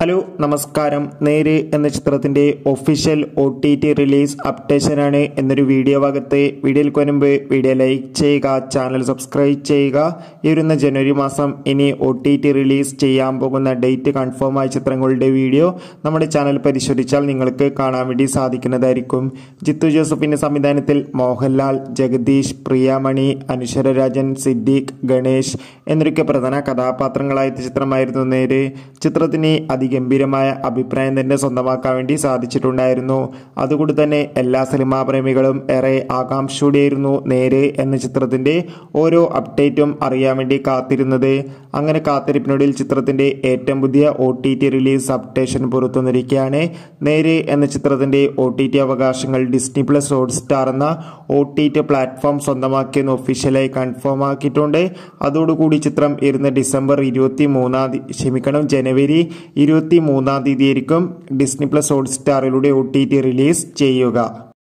hello നമസ്കാരം നേര് എന്ന ചിത്രത്തിന്റെ official O T T release അപ്ഡേഷനാണ് എന്നൊരു വീഡിയോ ഭാഗത്ത് വീഡിയോയിൽ മുൻപ് വീഡിയോ ലൈക്ക് ചെയ്യുക ചാനൽ സബ്സ്ക്രൈബ് ചെയ്യുക ഈ വരുന്ന ജനുവരി മാസം ഇനി ഒ ടി ടി റിലീസ് ചെയ്യാൻ പോകുന്ന ഡേറ്റ് കൺഫേം ആയ ചിത്രങ്ങളുടെ വീഡിയോ നമ്മുടെ ചാനൽ പരിശോധിച്ചാൽ നിങ്ങൾക്ക് കാണാൻ വേണ്ടി സാധിക്കുന്നതായിരിക്കും ജിത്തു ജോസഫിന്റെ സംവിധാനത്തിൽ മോഹൻലാൽ ജഗദീഷ് പ്രിയാമണി അനുശ്വര രാജൻ സിദ്ദീഖ് ഗണേഷ് എന്നൊക്കെ പ്രധാന കഥാപാത്രങ്ങളായ ചിത്രമായിരുന്നു നേര് ചിത്രത്തിന് അതിഗംഭീരമായ അഭിപ്രായം തന്നെ സ്വന്തമാക്കാൻ വേണ്ടി സാധിച്ചിട്ടുണ്ടായിരുന്നു അതുകൊണ്ട് തന്നെ എല്ലാ സിനിമാ പ്രേമികളും ഏറെ ആകാംക്ഷയോടെയായിരുന്നു നേര് എന്ന ചിത്രത്തിന്റെ ഓരോ അപ്ഡേറ്റും അറിയാൻ വേണ്ടി കാത്തിരുന്നത് അങ്ങനെ കാത്തിരിപ്പിനൊടുവിൽ ചിത്രത്തിന്റെ ഏറ്റവും പുതിയ O T T release updation പുറത്തുവന്നിരിക്കുകയാണ് നേര് എന്ന ചിത്രത്തിന്റെ ഒ ടി ടി അവകാശങ്ങൾ ഡിസ്നി പ്ലസ് ഹോട്ട്സ്റ്റാർ എന്ന ഒ ടി ടി പ്ലാറ്റ്ഫോം സ്വന്തമാക്കിയെന്ന് ഒഫീഷ്യലായി കൺഫേം ആക്കിയിട്ടുണ്ട് അതോടുകൂടി ചിത്രം ഇരുന്ന് ഡിസംബർ ഇരുപത്തി മൂന്നാം തീയതി ക്ഷമിക്കണം ജനുവരി ഇരുപത്തി മൂന്നാം തീയതി ആയിരിക്കും ഡിസ്നി പ്ലസ് ഹോട്ട്സ്റ്റാറിലൂടെ ഒ ടി ടി റിലീസ് ചെയ്യുക